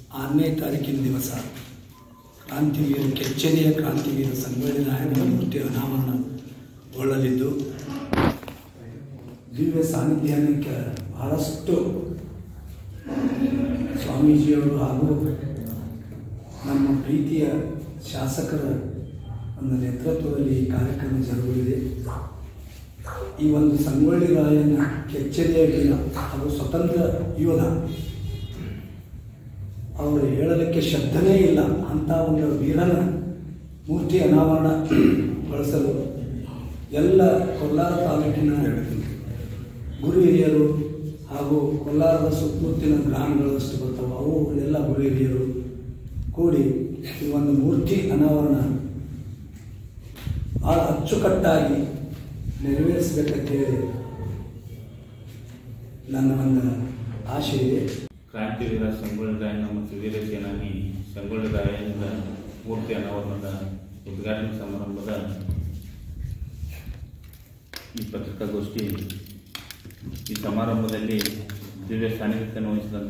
ಆರನೇ ತಾರೀಕಿನ ದಿವಸ ಕ್ರಾಂತಿವೀರ ಕೆಚ್ಚೆದೆಯ ಕ್ರಾಂತಿವೀರ ಸಂಗೊಳ್ಳಿ ರಾಯಣ್ಣನ ಮೂರ್ತಿ ಅನಾವರಣಗೊಳ್ಳಲಿದ್ದು ದಿವ್ಯ ಸಾನ್ನಿಧ್ಯಕ್ಕೆ ಬಹಳಷ್ಟು ಸ್ವಾಮೀಜಿಯವರು ಹಾಗೂ ನಮ್ಮ ಪ್ರೀತಿಯ ಶಾಸಕರ ಒಂದು ನೇತೃತ್ವದಲ್ಲಿ ಈ ಕಾರ್ಯಕ್ರಮ ಜರುಗಲಿದೆ ಈ ಒಂದು ಸಂಗೊಳ್ಳಿ ರಾಯನ ಕೆಚ್ಚೆದೆಯ ವೀರ ಹಾಗೂ ಸ್ವತಂತ್ರ ಯೋಧ ಅವರು ಹೇಳಲಿಕ್ಕೆ ಶಬ್ದನೇ ಇಲ್ಲ ಅಂಥ ಒಂದು ವೀರನ ಮೂರ್ತಿ ಅನಾವರಣಗೊಳಿಸಲು ಎಲ್ಲ ಕೋಲಾರ ತಾಲೂಕಿನ ಗುರು ಹಿರಿಯರು ಹಾಗೂ ಕೋಲಾರದ ಸುತ್ತಮುತ್ತಲಿನ ಗ್ರಾಮಗಳಷ್ಟು ಬರ್ತಾವೆ ಅವು ಎಲ್ಲ ಗುರು ಹಿರಿಯರು ಕೂಡಿ ಈ ಒಂದು ಮೂರ್ತಿ ಅನಾವರಣ ಭಾಳ ಅಚ್ಚುಕಟ್ಟಾಗಿ ನೆರವೇರಿಸಬೇಕಂತ ಹೇಳಿ ನನ್ನ ಒಂದು ಆಶೆ ಇದೆ ಕ್ರಾಂತಿವೀರ ಸಂಗೊಳ್ಳಿ ರಾಯಣ್ಣ ಮತ್ತು ವೀರ ಸೇನಾನಿ ಸಂಗೊಳ್ಳಿ ರಾಯಣ್ಣನ ಮೂರ್ತಿ ಅನಾವರಣದ ಉದ್ಘಾಟನಾ ಸಮಾರಂಭದ ಈ ಪತ್ರಿಕಾಗೋಷ್ಠಿ ಈ ಸಮಾರಂಭದಲ್ಲಿ ದಿವ್ಯ ಸಾನ್ನಿಧ್ಯವನ್ನು ವಹಿಸಿದಂಥ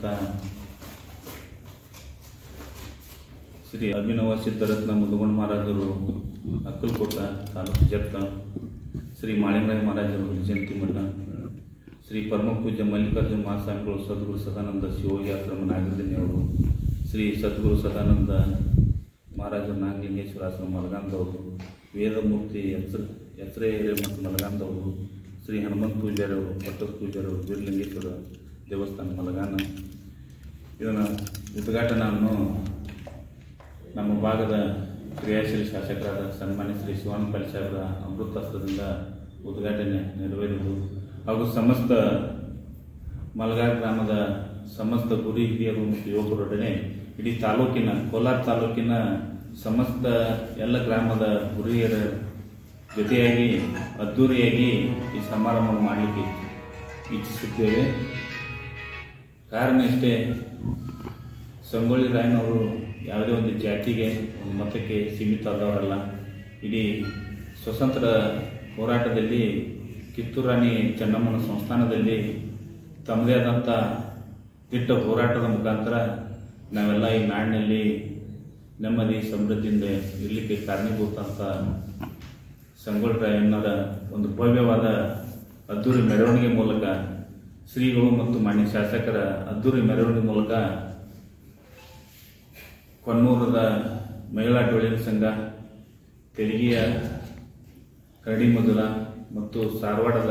ಶ್ರೀ ಅಭಿನವ ಸಿದ್ಧರತ್ನ ಮುದುಗೊಂಡ ಮಹಾರಾಜರು ಅಕ್ಕಲಕೋಟ ತಾಲೂಕು ಜತ್ತ ಶ್ರೀ ಮಾಳಿಂಗರಾಯ ಮಹಾರಾಜರು ಜಯಂತಿ ಮಠ ಶ್ರೀ ಪರಮ ಪೂಜ್ಯ ಮಲ್ಲಿಕಾರ್ಜುನ ಮಹಾಸ್ವಾಮಿಗಳು ಸದ್ಗುರು ಸದಾನಂದ ಶಿವಯೋಗಿ ಆಶ್ರಮ ನಾಗರದಿನಿ ಅವರು ಶ್ರೀ ಸದ್ಗುರು ಸದಾನಂದ ಮಹಾರಾಜ ನಾಗಲಿಂಗೇಶ್ವರ ಆಶ್ರಮ ಮಲಗಾಂದವರು ವೇದಮೂರ್ತಿ ಎಚ್ಚರ ಎಚ್ಚರೇರೆ ಮತ್ತು ಮಲಗಾಂದವರು ಶ್ರೀ ಹನುಮಂತ ಪೂಜಾರವರು ಪಟ್ಟದ ಪೂಜಾರವರು ಬೀರಲಿಂಗೇಶ್ವರ ದೇವಸ್ಥಾನ ಮಲಗಾನ ಇದನ್ನು ಉದ್ಘಾಟನೆಯನ್ನು ನಮ್ಮ ಭಾಗದ ಕ್ರಿಯಾಶೀಲ ಶಾಸಕರಾದ ಸನ್ಮಾನ್ಯ ಶ್ರೀ ಶಿವಾನಂದ ಪಾಲ್ ಸಾಹೇಬರ ಅಮೃತಾಸ್ತ್ರದಿಂದ ಉದ್ಘಾಟನೆ ನೆರವೇರಿದ್ದು ಹಾಗೂ ಸಮಸ್ತ ಮಲಗಾರ್ ಗ್ರಾಮದ ಸಮಸ್ತ ಗುರಿ ಹಿರಿಯರು ಮತ್ತು ಯುವಕರೊಡನೆ ಇಡೀ ತಾಲೂಕಿನ ಕೋಲಾರ ತಾಲೂಕಿನ ಸಮಸ್ತ ಎಲ್ಲ ಗ್ರಾಮದ ಗುರಿಯರ ಜೊತೆಯಾಗಿ ಅದ್ಧೂರಿಯಾಗಿ ಈ ಸಮಾರಂಭ ಮಾಡಲಿಕ್ಕೆ ಇಚ್ಛಿಸುತ್ತೇವೆ ಕಾರಣ ಇಷ್ಟೇ ಸಂಗೊಳ್ಳಿ ರಾಯನವರು ಯಾವುದೇ ಒಂದು ಜಾತಿಗೆ ಒಂದು ಮತಕ್ಕೆ ಸೀಮಿತ ಆದವರಲ್ಲ ಇಡೀ ಸ್ವತಂತ್ರ ಹೋರಾಟದಲ್ಲಿ ಕಿತ್ತೂರು ರಾಣಿ ಚೆನ್ನಮ್ಮನ ಸಂಸ್ಥಾನದಲ್ಲಿ ತಮ್ಮದೇ ಆದಂಥ ದಿಟ್ಟ ಹೋರಾಟದ ಮುಖಾಂತರ ನಾವೆಲ್ಲ ಈ ನಾಡಿನಲ್ಲಿ ನೆಮ್ಮದಿ ಸಮೃದ್ಧಿಯಿಂದ ಇರಲಿಕ್ಕೆ ಕಾರಣೀಭೂತ ಅಂತ ಸಂಗೊಳ್ಳಿ ರಾಯಣ್ಣರ ಒಂದು ಭವ್ಯವಾದ ಅದ್ದೂರಿ ಮೆರವಣಿಗೆ ಮೂಲಕ ಶ್ರೀಗಳು ಮತ್ತು ಮಾನ್ಯ ಶಾಸಕರ ಅದ್ದೂರಿ ಮೆರವಣಿಗೆ ಮೂಲಕ ಕೊನ್ನೂರದ ಮಹಿಳಾ ಡೊಳ್ಳಿನ ಸಂಘ ತೆರಿಗೆಯ ಕರಡಿ ಮಧುರ ಮತ್ತು ಧಾರವಾಡದ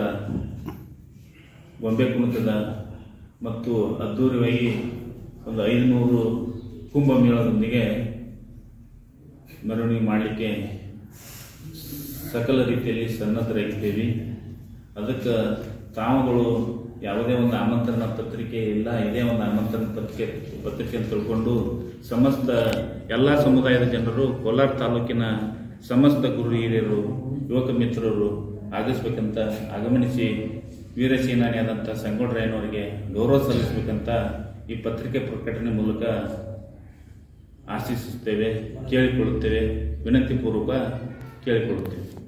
ಬೊಂಬೆ ಕುಣಿತದ ಮತ್ತು ಅದ್ದೂರಿಯಾಗಿ ಒಂದು ಐದುನೂರು ಕುಂಭಮೇಳದೊಂದಿಗೆ ಮೆರವಣಿಗೆ ಮಾಡಲಿಕ್ಕೆ ಸಕಲ ರೀತಿಯಲ್ಲಿ ಸನ್ನದ್ಧರಾಗಿದ್ದೇವೆ ಅದಕ್ಕೆ ತಾವುಗಳು ಯಾವುದೇ ಒಂದು ಆಮಂತ್ರಣ ಪತ್ರಿಕೆ ಇಲ್ಲ ಇದೇ ಒಂದು ಆಮಂತ್ರಣ ಪತ್ರಿಕೆ ಪತ್ರಿಕೆ ಅಂತ ತಿಳ್ಕೊಂಡು ಸಮಸ್ತ ಎಲ್ಲ ಸಮುದಾಯದ ಜನರು ಕೋಲಾರ ತಾಲೂಕಿನ ಸಮಸ್ತ ಗುರು ಹಿರಿಯರು ಯುವಕ ಮಿತ್ರರು ಆಗಮಿಸ್ಬೇಕಂತ ಆಗಮನಿಸಿ ವೀರಸೇನಾನಿಯಾದಂಥ ಸಂಗೊಳ್ರಾಯನವರಿಗೆ ಗೌರವ ಸಲ್ಲಿಸಬೇಕಂತ ಈ ಪತ್ರಿಕೆ ಪ್ರಕಟಣೆ ಮೂಲಕ ಆಶಿಸುತ್ತೇವೆ ಕೇಳಿಕೊಳ್ಳುತ್ತೇವೆ ವಿನಂತಿಪೂರ್ವಕ ಕೇಳಿಕೊಳ್ಳುತ್ತೇವೆ